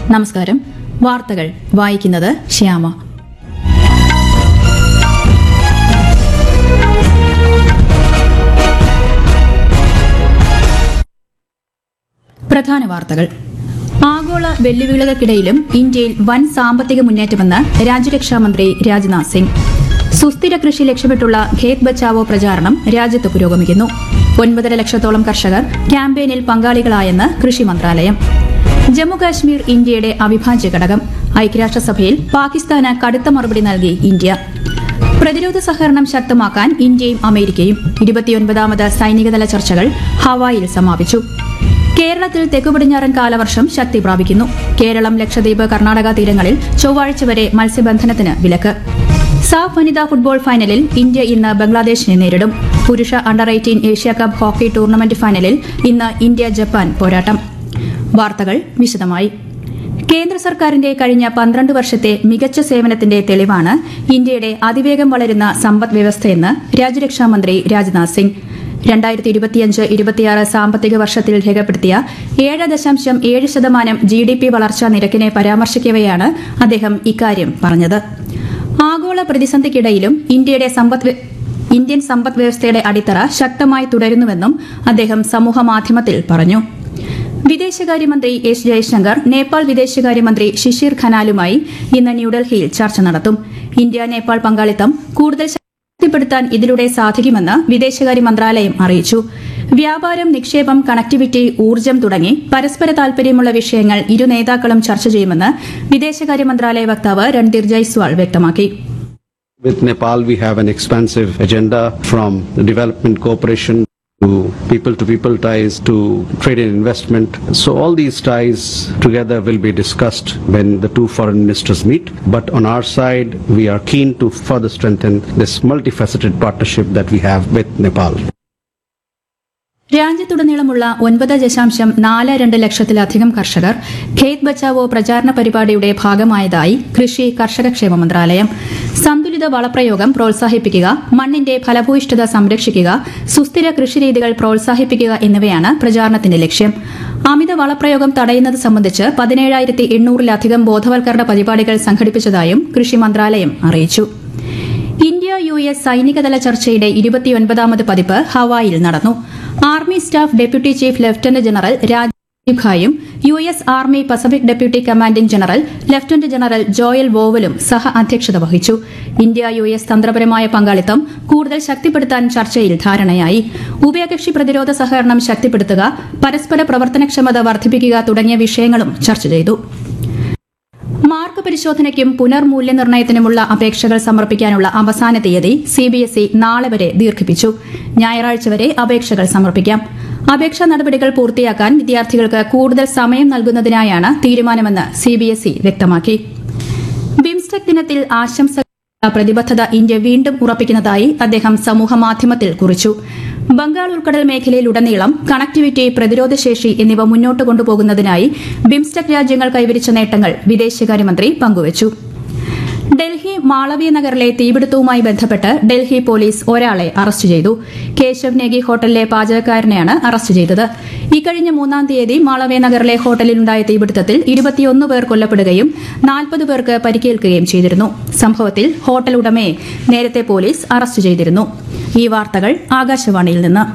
നമസ്കാരം വാർത്തകൾ വായിക്കുന്നത് ശ്യാമ പ്രധാന വാർത്തകൾ ആഗോള വെല്ലുവിളികൾക്കിടയിലും ഇന്ത്യയിൽ വൻ സാമ്പത്തിക മുന്നേറ്റമെന്ന് രാജ്യരക്ഷാമന്ത്രി രാജ്നാഥ് സിംഗ് സുസ്ഥിര കൃഷി ലക്ഷ്യമിട്ടുള്ള ഖേത് ബച്ചാവോ പ്രചാരണം രാജ്യത്ത് പുരോഗമിക്കുന്നു ഒൻപതര ലക്ഷത്തോളം കർഷകർ ക്യാമ്പയിനിൽ പങ്കാളികളായെന്ന് കൃഷി മന്ത്രാലയം ജമ്മുകാശ്മീർ ഇന്ത്യയുടെ അവിഭാജ്യ ഘടകം ഐക്യരാഷ്ട്രസഭയിൽ പാകിസ്ഥാന് കടുത്ത മറുപടി നൽകി ഇന്ത്യ പ്രതിരോധ സഹകരണം ശക്തമാക്കാൻ ഇന്ത്യയും അമേരിക്കയും ഇരുപത്തിയൊൻപതാമത് സൈനികതല ചർച്ചകൾ ഹവായിൽ സമാപിച്ചു കേരളത്തിൽ തെക്കുപടിഞ്ഞാറൻ കാലവർഷം ശക്തി പ്രാപിക്കുന്നു കേരളം ലക്ഷദ്വീപ് കർണാടക തീരങ്ങളിൽ ചൊവ്വാഴ്ച വരെ മത്സ്യബന്ധനത്തിന് വിലക്ക് സാഫ് വനിതാ ഫുട്ബോൾ ഫൈനലിൽ ഇന്ത്യ ഇന്ന് ബംഗ്ലാദേശിനെ നേരിടും പുരുഷ under eighteen Asia cup hockey tournament ഫൈനലിൽ ഇന്ന് ഇന്ത്യ ജപ്പാൻ പോരാട്ടം വാർത്തകൾ വിശദമായി കേന്ദ്ര സർക്കാരിന്റെ കഴിഞ്ഞ പന്ത്രണ്ട് വർഷത്തെ മികച്ച സേവനത്തിന്റെ തെളിവാണ് ഇന്ത്യയുടെ അതിവേഗം വളരുന്ന സമ്പദ് വ്യവസ്ഥയെന്ന് രാജ്യരക്ഷാമന്ത്രി രാജ്നാഥ് സിംഗ് രണ്ടായിരത്തി ഇരുപത്തിയഞ്ച് ഇരുപത്തിയാറ് സാമ്പത്തിക വർഷത്തിൽ രേഖപ്പെടുത്തിയ ഏഴ് ദശാംശം ഏഴ് ശതമാനം ജി ഡി പി വളർച്ചാ നിരക്കിനെ പരാമർശിക്കവെയാണ് അദ്ദേഹം ഇക്കാര്യം പറഞ്ഞത് ആഗോള പ്രതിസന്ധിക്കിടയിലും ഇന്ത്യയുടെ സമ്പദ് വ്യ- ഇന്ത്യൻ സമ്പദ് വ്യവസ്ഥയുടെ അടിത്തറ ശക്തമായി തുടരുന്നുവെന്നും അദ്ദേഹം സമൂഹമാധ്യമത്തിൽ പറഞ്ഞു വിദേശകാര്യമന്ത്രി എസ് ജയശങ്കർ നേപ്പാൾ വിദേശകാര്യമന്ത്രി ശിശിർ ഖനാലുമായി ഇന്ന് ന്യൂഡൽഹിയിൽ ചർച്ച നടത്തും ഇന്ത്യ നേപ്പാൾ പങ്കാളിത്തം കൂടുതൽ ശക്തിപ്പെടുത്താൻ ഇതിലൂടെ സാധിക്കുമെന്ന് വിദേശകാര്യ മന്ത്രാലയം അറിയിച്ചു വ്യാപാരം നിക്ഷേപം കണക്ടിവിറ്റി ഊർജ്ജം തുടങ്ങി പരസ്പര താൽപര്യമുള്ള വിഷയങ്ങൾ ഇരു നേതാക്കളും ചർച്ച ചെയ്യുമെന്ന് വിദേശകാര്യ മന്ത്രാലയ വക്താവ് രൺധീർ ജയ്സ്വാൾ വ്യക്തമാക്കി With Nepal, we have an expansive agenda from the development cooperation to people to people ties to trade and investment. So all these ties together will be discussed when the two foreign ministers meet. But on our side, we are keen to further strengthen this multifaceted partnership that we have with Nepal. രാജ്യത്തുടനീളമുള്ള ഒൻപത് ദശാംശം നാല് രണ്ട് ലക്ഷത്തിലധികം കർഷകർ ഖേത് ബച്ചാവോ പ്രചാരണ പരിപാടിയുടെ ഭാഗമായതായി കൃഷി കർഷകക്ഷേമ മന്ത്രാലയം സന്തുലിത വളപ്രയോഗം പ്രോത്സാഹിപ്പിക്കുക മണ്ണിന്റെ ഫലഭൂയിഷ്ഠത സംരക്ഷിക്കുക സുസ്ഥിര കൃഷിരീതികൾ പ്രോത്സാഹിപ്പിക്കുക എന്നിവയാണ് പ്രചാരണത്തിന്റെ ലക്ഷ്യം അമിത വളപ്രയോഗം തടയുന്നത് സംബന്ധിച്ച് പതിനേഴായിരത്തി എണ്ണൂറിലധികം ബോധവൽക്കരണ പരിപാടികൾ സംഘടിപ്പിച്ചതായും കൃഷി മന്ത്രാലയം അറിയിച്ചു ഇന്ത്യ യു എസ് സൈനികതല ചർച്ചയുടെ ഇരുപത്തിയൊൻപതാമത് പതിപ്പ് ഹവായിൽ നടന്നു army staff deputy chief lieutenant general Rajiv ഖായും U S army Pacific deputy commanding general lieutenant general Joel വോവലും സഹ അധ്യക്ഷത വഹിച്ചു ഇന്ത്യ യു എസ് തന്ത്രപരമായ പങ്കാളിത്തം കൂടുതൽ ശക്തിപ്പെടുത്താൻ ചർച്ചയിൽ ധാരണയായി ഉഭയകക്ഷി പ്രതിരോധ സഹകരണം ശക്തിപ്പെടുത്തുക പരസ്പര പ്രവർത്തനക്ഷമത വർദ്ധിപ്പിക്കുക തുടങ്ങിയ വിഷയങ്ങളും ചർച്ച ചെയ്തു മാർക്ക് പരിശോധനയ്ക്കും പുനർമൂല്യനിർണ്ണയത്തിനുമുള്ള അപേക്ഷകൾ സമർപ്പിക്കാനുള്ള അവസാന തീയതി സിബിഎസ്ഇ നാളെ വരെ ദീർഘിപ്പിച്ചു ഞായറാഴ്ച വരെ അപേക്ഷകൾ സമർപ്പിക്കാം അപേക്ഷാ നടപടികൾ പൂർത്തിയാക്കാൻ വിദ്യാർത്ഥികൾക്ക് കൂടുതൽ സമയം നൽകുന്നതിനായാണ് തീരുമാനമെന്ന് സിബിഎസ്ഇ വ്യക്തമാക്കി ബിംസ്റ്റെക് ദിനത്തിൽ ആശംസ പ്രതിബദ്ധത ഇന്ത്യ വീണ്ടും ഉറപ്പിക്കുന്നതായി അദ്ദേഹം സമൂഹമാധ്യമത്തിൽ കുറിച്ചു ബംഗാൾ ഉൾക്കടൽ മേഖലയിലുടനീളം കണക്ടിവിറ്റി പ്രതിരോധശേഷി എന്നിവ മുന്നോട്ട് കൊണ്ടുപോകുന്നതിനായി ബിംസ്റ്റെക് രാജ്യങ്ങൾ കൈവരിച്ച നേട്ടങ്ങൾ വിദേശകാര്യമന്ത്രി പങ്കുവച്ചു ഡൽഹി മാളവ്യ നഗറിലെ തീപിടുത്തവുമായി ബന്ധപ്പെട്ട് ഡൽഹി പോലീസ് ഒരാളെ അറസ്റ്റ് ചെയ്തു കേശവ് നേഗി ഹോട്ടലിലെ പാചകക്കാരനെയാണ് അറസ്റ്റ് ചെയ്തത് ഇക്കഴിഞ്ഞ മൂന്നാം തീയതി മാളവ്യ നഗറിലെ ഹോട്ടലിലുണ്ടായ തീപിടുത്തത്തിൽ ഇരുപത്തിയൊന്ന് പേർ കൊല്ലപ്പെടുകയും നാൽപ്പത് പേർക്ക് പരിക്കേൽക്കുകയും ചെയ്തിരുന്നു സംഭവത്തിൽ ഹോട്ടൽ ഉടമയെ നേരത്തെ പോലീസ് അറസ്റ്റ് ചെയ്തിരുന്നു ഈ വാർത്തകൾ ആകാശവാണിയിൽ നിന്ന്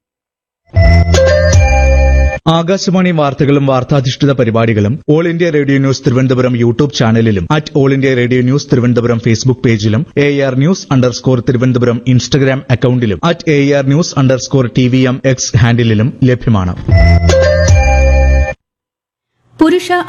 ആകാശവാണി വാർത്തകളും വാർത്താധിഷ്ഠിത പരിപാടികളും all India radio news Thiruvananthapuram YouTube ചാനലിലും at all India radio news Thiruvananthapuram Facebook പേജിലും A R news underscore Thiruvananthapuram Instagram അക്കൌണ്ടിലും at A R news underscore T V M X ഹാൻഡിലും ലഭ്യമാണ് പുരുഷ